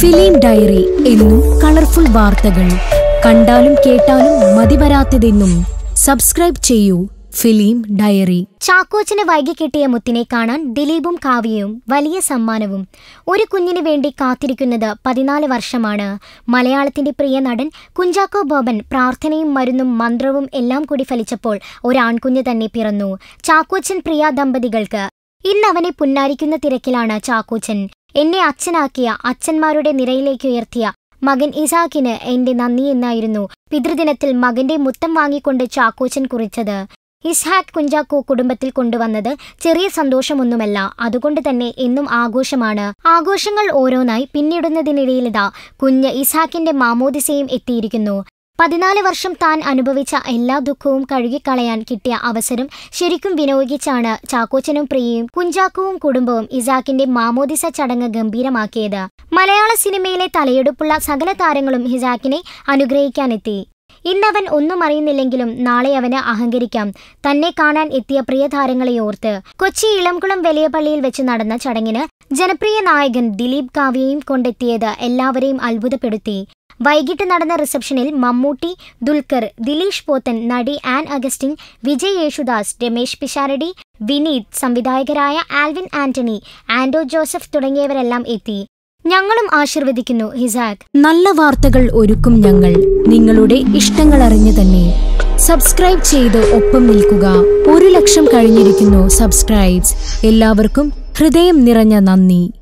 film diary എന്നും colourful വാർത്തകൾ കണ്ടാലും കേട്ടാലും മതിവരാത്തതെന്നും സബ്സ്ക്രൈബ് ചെയ്യൂ ഫിലിം ഡയറി ചാക്കോച്ചന് വൈകി കിട്ടിയ മുത്തിനെ കാണാൻ ദിലീപും കാവ്യയും വലിയ സമ്മാനവും ഒരു കുഞ്ഞിന് വേണ്ടി കാത്തിരിക്കുന്നത് പതിനാല് വർഷമാണ് മലയാളത്തിന്റെ പ്രിയ നടൻ കുഞ്ചാക്കോ ബോബൻ പ്രാർത്ഥനയും മരുന്നും മന്ത്രവും എല്ലാം കൂടി ഫലിച്ചപ്പോൾ ഒരാൺകുഞ്ഞ് തന്നെ പിറന്നു ചാക്കോച്ചൻ പ്രിയ ദമ്പതികൾക്ക് ഇന്ന് അവനെ പുന്നാരിക്കുന്ന തിരക്കിലാണ് ചാക്കോച്ചൻ എന്നെ അച്ഛനാക്കിയ അച്ഛന്മാരുടെ നിരയിലേക്ക് ഉയർത്തിയ മകൻ ഇസാക്കിന് എന്റെ നന്ദി എന്നായിരുന്നു പിതൃദിനത്തിൽ മകന്റെ മുത്തം വാങ്ങിക്കൊണ്ട് ചാക്കോച്ചൻ കുറിച്ചത് ഇസ്ഹാഖ് കുഞ്ചാക്കോ കുടുംബത്തിൽ കൊണ്ടുവന്നത് ചെറിയ സന്തോഷമൊന്നുമല്ല അതുകൊണ്ട് തന്നെ എന്നും ആഘോഷമാണ് ആഘോഷങ്ങൾ ഓരോന്നായി പിന്നിടുന്നതിനിടയിലിതാ കുഞ്ഞ് ഇസ്ഹാക്കിന്റെ മാമോദിസയും എത്തിയിരിക്കുന്നു പതിനാല് വർഷം താൻ അനുഭവിച്ച എല്ലാ ദുഃഖവും കഴുകിക്കളയാൻ കിട്ടിയ അവസരം ശരിക്കും വിനിയോഗിച്ചാണ് ചാക്കോച്ചനും പ്രിയയും കുഞ്ചാക്കോവും കുടുംബവും ഇസാക്കിന്റെ മാമോദിസ ചടങ്ങ് ഗംഭീരമാക്കിയത് മലയാള സിനിമയിലെ തലയെടുപ്പുള്ള സകല താരങ്ങളും ഹിസാക്കിനെ അനുഗ്രഹിക്കാനെത്തി ഇന്നവൻ ഒന്നും അറിയുന്നില്ലെങ്കിലും നാളെ അവന് അഹങ്കരിക്കാം തന്നെ കാണാൻ എത്തിയ പ്രിയ താരങ്ങളെ ഓർത്ത് കൊച്ചി ഇളംകുളം വലിയ പള്ളിയിൽ വെച്ച് നടന്ന ചടങ്ങിന് ജനപ്രിയ നായകൻ ദിലീപ് കാവ്യയും കൊണ്ടെത്തിയത് എല്ലാവരെയും അത്ഭുതപ്പെടുത്തി വൈകിട്ട് നടന്ന റിസപ്ഷനിൽ മമ്മൂട്ടി ദുൽഖർ ദിലീഷ് പോത്തൻ നടി ആൻ അഗസ്റ്റിൻ വിജയ് യേശുദാസ് രമേശ് പിഷാരടി വിനീത് സംവിധായകരായ ആൽവിൻ ആന്റണി ആൻഡോ ജോസഫ് തുടങ്ങിയവരെല്ലാം എത്തി ഞങ്ങളും ആശീർവദിക്കുന്നു ഹിസാഖ് നല്ല വാർത്തകൾ ഒരുക്കും ഞങ്ങൾ നിങ്ങളുടെ ഇഷ്ടങ്ങൾ അറിഞ്ഞു തന്നെ സബ്സ്ക്രൈബ് ചെയ്ത് ഒപ്പം നിൽക്കുക ഒരു ലക്ഷം കഴിഞ്ഞിരിക്കുന്നു സബ്സ്ക്രൈബ്സ് എല്ലാവർക്കും ഹൃദയം നിറഞ്ഞ നന്ദി